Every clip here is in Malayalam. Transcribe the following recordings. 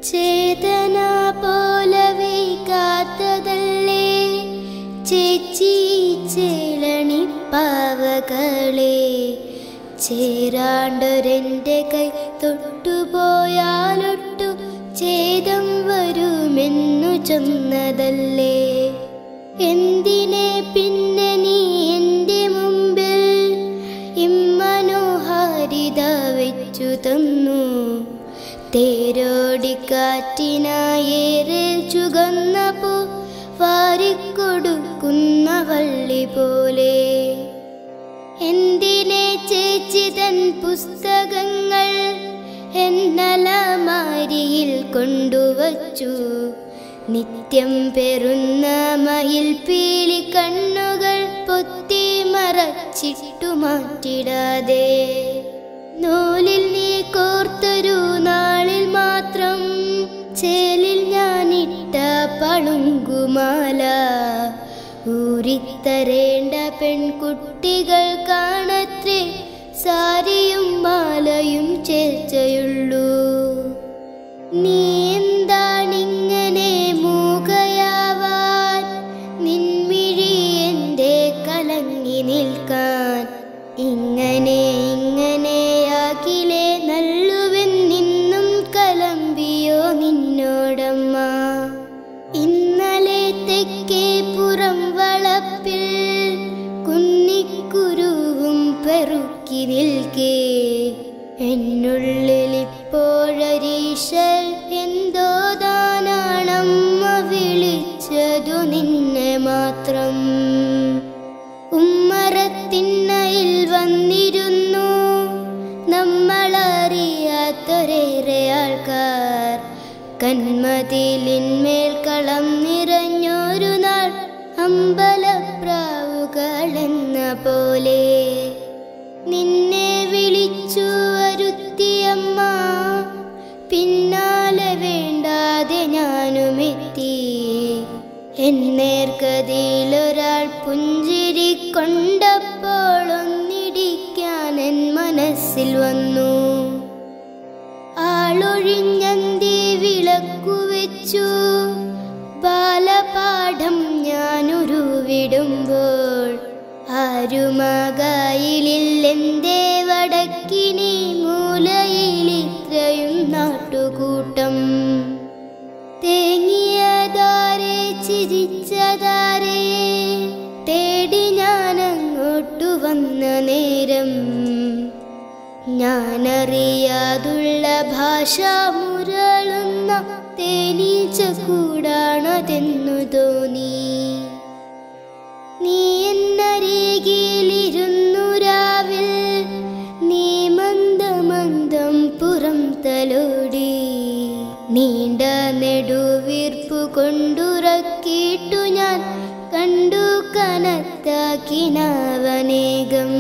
ചേതന പോലവേ കാത്തതല്ലേ ചേച്ചി ചേലണിപ്പാവകളെ ചേരാണ്ടൊരെൻ്റെ കൈ തൊട്ടുപോയാലൊട്ടു ഛേദം വരുമെന്നു ചൊന്നതല്ലേ എന്തിനെ പിന്നെ നീ എൻ്റെ മുമ്പിൽ ഇമ്മനോഹാരിത വെച്ചു തന്നു തേരോടിക്കാറ്റിനായേറെ ചുകന്ന പൂ വാരിക്കൊടുക്കുന്ന വള്ളി പോലെ എന്തിനെ ചേച്ചി തൻ പുസ്തകങ്ങൾ എന്നലമാരിയിൽ കൊണ്ടുവച്ചു നിത്യം പെറുന്ന മയിൽ പീലി കണ്ണുകൾ പൊത്തി മറച്ചിട്ടു മാറ്റിടാതെ നൂലിൽ നീ കോർത്തൊരു നാളിൽ മാത്രം ചേലിൽ ഞാനിട്ട പളുങ്കുമാല ഊരിത്തരേണ്ട പെൺകുട്ടികൾ കാണത്രേ സാരിയും മാലയും ചേർച്ചയുള്ളൂ നീ എന്താണിങ്ങനെ മൂകയാവാൻ നിൻമിഴി എൻ്റെ കലങ്ങി നിൽക്കാൻ ഇങ്ങനെ ഇങ്ങനെയാകിലേ നല്ലുവെന്നിന്നും കലമ്പിയോ നിന്നോടമ്മ ഇന്നലെ തെക്കേ പുറം വളപ്പിൽ കുന്നിക്കുരുവും പെറുക്കി നിൽക്കേ എന്നുള്ളിലിപ്പോഴരീശൽ എന്തോ താനാണമ്മ വിളിച്ചതു നിന്നെ മാത്രം ഉമ്മറത്തിണ്ണയിൽ വന്നിരുന്നു നമ്മളറിയാത്തൊരേറെ ആൾക്കാർ കന്മതിലിന്മേൽ കളം നിറഞ്ഞൊരു നാൾ അമ്പലപ്രാവുകൾ എന്ന പോലെ നിന്നെ വിളിച്ചു വരുത്തിയമ്മ പിന്നാലെ വേണ്ടാതെ ഞാനുമെത്തി എന്നേർക്കതിലൊരാൾ പുഞ്ചിരി കൊണ്ടപ്പോൾ ഒന്നിടിക്കാൻ എൻ മനസ്സിൽ വന്നു ആളൊഴിഞ്ഞന്തി വിളക്കു വെച്ചു ബാലപാഠം ഞാനൊരു വിടുമ്പോൾ ആരുമകായിലെന്തേ വടക്കിനി മൂലയിൽ ഇത്രയും നാട്ടുകൂട്ടം തേങ്ങിയതാരെ ചിരിച്ചതാരെ തേടി ഞാനങ്ങോട്ടു വന്ന നേരം ഞാനറിയാതുള്ള ഭാഷ മുരളുന്ന തേനീച്ച കൂടാണതെന്നു തോന്നി നീ എന്നരികിലിരുന്നു രാവിൽ നീ മന്ദമന്ദം പുറം തലോടി നീണ്ട നെടുവീർപ്പു കൊണ്ടുറക്കിയിട്ടു ഞാൻ കണ്ടു കനത്താക്കിനവനേകം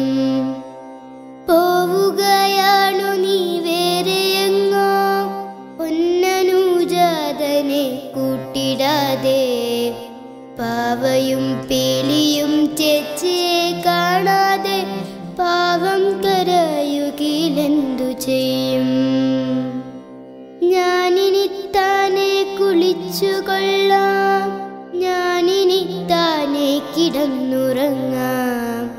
പോവുകയാണു നീ വേറെയെങ്ങോ പൊന്നനൂജാതനെ കൂട്ടിടാതെ പാവയും പേലിയും ചേച്ചിയെ കാണാതെ പാവം കരയുകിലെന്തു ചെയ്യും ഞാനിനി താനെ കുളിച്ചു കൊള്ളാം ഞാനിനി താനെ കിടന്നുറങ്ങാം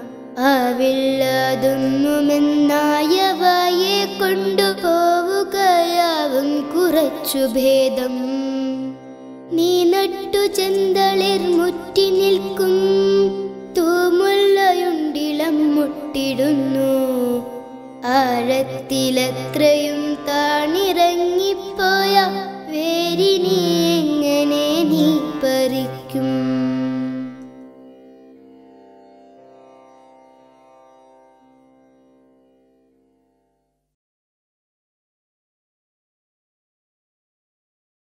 ആവില്ലതൊന്നുമെന്നായവയെ കൊണ്ടുപോവുകയാവും കുറച്ചു ഭേദം നീ നട്ടു ചെന്തളിർ മുറ്റി നിൽക്കും തൂമുള്ളയുണ്ടിളം മുട്ടിടുന്നു ആഴത്തിലത്രയും താണിറങ്ങിപ്പോയ വേരിനി